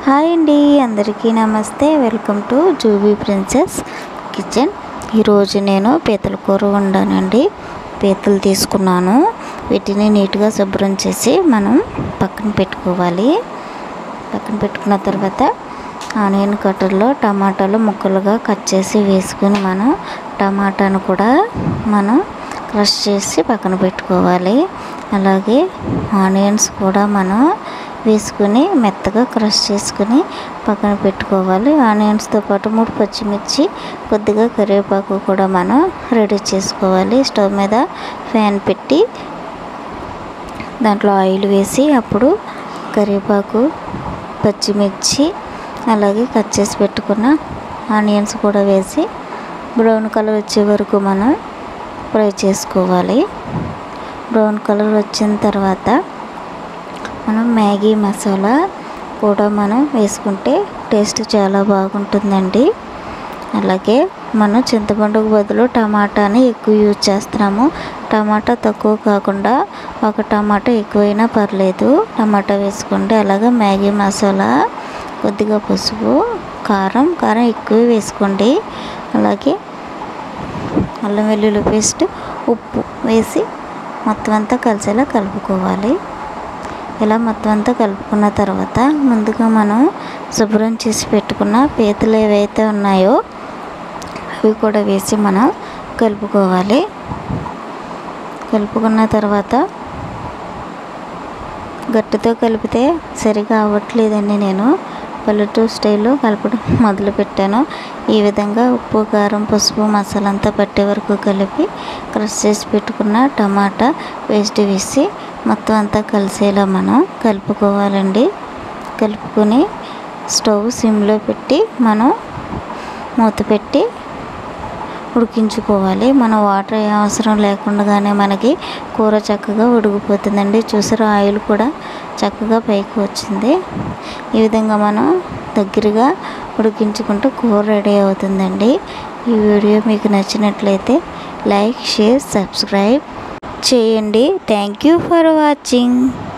hi అండి అందరికీ నమస్తే welcome to Jubi princess kitchen ఈరోజు నేను పీతల కూర వండానండి పీతలు తీసుకున్నాను వీటిని నీట్గా శుభ్రం చేసి మనం పక్కన పెట్టుకోవాలి పక్కన పెట్టుకున్న తర్వాత ఆనియన్ కట్టర్లో టమాటాలు ముక్కలుగా కట్ చేసి వేసుకుని మనం టమాటాను కూడా మనం క్రష్ చేసి పక్కన పెట్టుకోవాలి అలాగే ఆనియన్స్ కూడా మనం వేసుకుని మెత్తగా క్రష్ చేసుకుని పక్కన పెట్టుకోవాలి ఆనియన్స్తో పాటు మూడు పచ్చిమిర్చి కొద్దిగా కరివేపాకు కూడా మనం రెడీ చేసుకోవాలి స్టవ్ మీద ఫ్యాన్ పెట్టి దాంట్లో ఆయిల్ వేసి అప్పుడు కరివేపాకు పచ్చిమిర్చి అలాగే కట్ చేసి పెట్టుకున్న ఆనియన్స్ కూడా వేసి బ్రౌన్ కలర్ వచ్చే వరకు మనం ఫ్రై చేసుకోవాలి బ్రౌన్ కలర్ వచ్చిన తర్వాత మనం మ్యాగీ మసాలా కూడా మనం వేసుకుంటే టేస్ట్ చాలా బాగుంటుందండి అలాగే మనం చింతపండుకు బదులు టమాటాని ఎక్కువ యూజ్ చేస్తున్నాము టమాటా తక్కువ కాకుండా ఒక టమాటా ఎక్కువైనా పర్లేదు టమాటా వేసుకోండి అలాగే మ్యాగీ మసాలా కొద్దిగా పసుపు కారం కారం ఎక్కువ వేసుకోండి అలాగే అల్లం వెల్లుల్లి పేస్ట్ ఉప్పు వేసి మొత్తం అంతా కలిసేలా కలుపుకోవాలి ఇలా మొత్తం అంతా కలుపుకున్న తర్వాత ముందుగా మనం శుభ్రం చేసి పెట్టుకున్న పీతలు ఏవైతే ఉన్నాయో అవి కూడా వేసి మనం కలుపుకోవాలి కలుపుకున్న తర్వాత గట్టితో కలిపితే సరిగా అవ్వట్లేదండి నేను పల్లెటూరు స్టైల్లో కలపడం మొదలు పెట్టాను ఈ విధంగా ఉప్పు కారం పసుపు మసాలా అంతా పట్టే వరకు కలిపి క్రష్ చేసి పెట్టుకున్న టమాటా పేస్ట్ వేసి మొత్తం అంతా కలిసేలా మనం కలుపుకోవాలండి కలుపుకొని స్టవ్ సిమ్లో పెట్టి మనం మూత పెట్టి ఉడికించుకోవాలి మన వాటర్ ఏ అవసరం లేకుండానే మనకి కూర చక్కగా ఉడికిపోతుందండి చూసారు ఆయిల్ కూడా చక్కగా పైకి వచ్చింది ఈ విధంగా మనం దగ్గరగా ఉడికించుకుంటే కూర రెడీ అవుతుందండి ఈ వీడియో మీకు నచ్చినట్లయితే లైక్ షేర్ సబ్స్క్రైబ్ చేయండి థ్యాంక్ యూ ఫర్ వాచింగ్